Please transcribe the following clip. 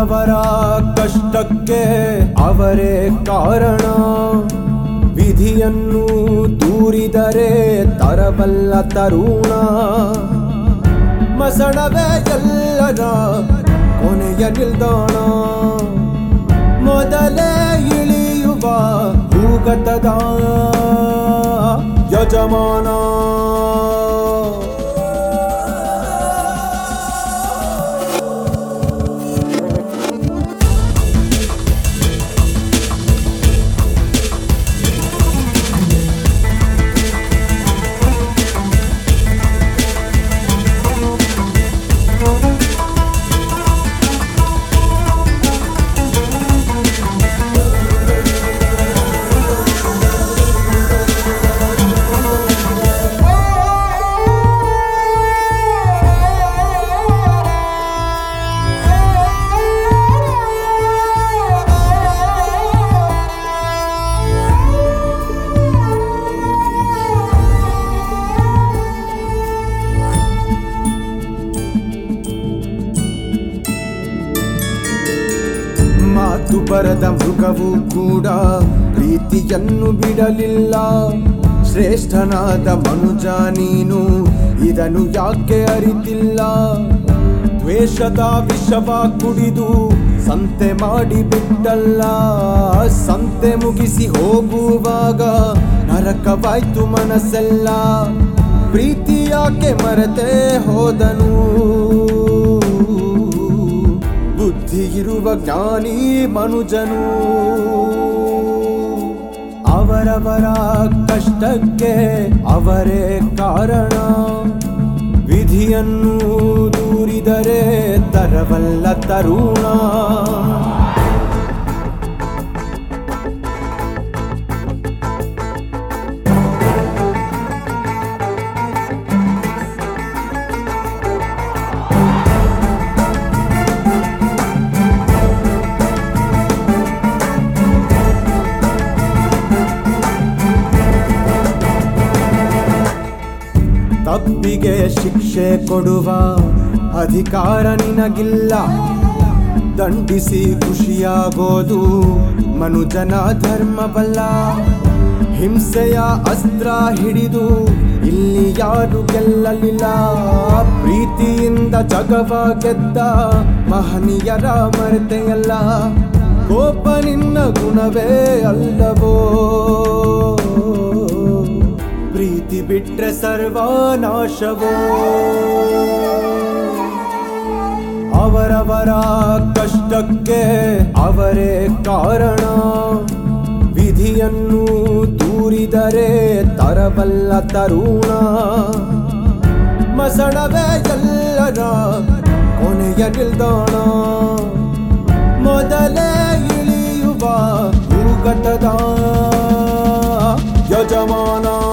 ಅವರವರ ಕಷ್ಟಕ್ಕೆ ಅವರೇ ಕಾರಣ ವಿಧಿಯನ್ನು ದೂರಿದರೆ ತರಬಲ್ಲ ತರುಣ ಮಸಣವೇ ಎಲ್ಲರ ಕೊನೆಯ ನಿಲ್ದಾಣ ಮೊದಲೇ ಇಳಿಯುವ ಭೂಗತದ ಯಜಮಾನ ಮಾತು ಬರದ ಮೃಗವು ಕೂಡ ಪ್ರೀತಿಯನ್ನು ಬಿಡಲಿಲ್ಲ ಶ್ರೇಷ್ಠನಾದ ಮನುಜ ನೀನು ಇದನ್ನು ಯಾಕೆ ಅರಿತಿಲ್ಲ ದ್ವೇಷದ ವಿಷವ ಕುಡಿದು ಸಂತೆ ಮಾಡಿ ಬಿಟ್ಟಲ್ಲ ಸಂತೆ ಮುಗಿಸಿ ಹೋಗುವಾಗ ನರಕವಾಯ್ತು ಮನಸ್ಸೆಲ್ಲ ಪ್ರೀತಿ ಯಾಕೆ ಮರೆತೇ ಹೋದನು ಬುದ್ಧಿ ಇರುವ ಜ್ಞಾನಿ ಮನುಜನು ಅವರವರ ಕಷ್ಟಕ್ಕೆ ಅವರೇ ಕಾರಣ ವಿಧಿಯನ್ನು ದೂರಿದರೆ ತರವಲ್ಲ ತರುಣ ತಪ್ಪಿಗೆ ಶಿಕ್ಷೆ ಕೊಡುವ ಅಧಿಕಾರ ನಿನಗಿಲ್ಲ ದಂಡಿಸಿ ಖುಷಿಯಾಗೋದು ಮನುಜನ ಧರ್ಮವಲ್ಲ ಹಿಂಸೆಯ ಅಸ್ತ್ರ ಹಿಡಿದು ಇಲ್ಲಿ ಯಾರು ಗೆಲ್ಲಲಿಲ್ಲ ಪ್ರೀತಿಯಿಂದ ಜಗವ ಗೆದ್ದ ಮಹನೀಯರ ಮರೆತೆಯಲ್ಲ ಕೋಪ ನಿನ್ನ ಗುಣವೇ ಅಲ್ಲವೋ ಪ್ರೀತಿ ಬಿಟ್ರೆ ಸರ್ವನಾಶವೋ ಅವರವರ ಕಷ್ಟಕ್ಕೆ ಅವರೇ ಕಾರಣ ವಿಧಿಯನ್ನು ದೂರಿದರೆ ತರಬಲ್ಲ ತರುಣ ಮಸಣವೇ ಎಲ್ಲರ ಕೊನೆಯ ನಿಲ್ದಾಣ ಮೊದಲೇ ಇಳಿಯುವ ಭೂಗತದ ಯಜಮಾನ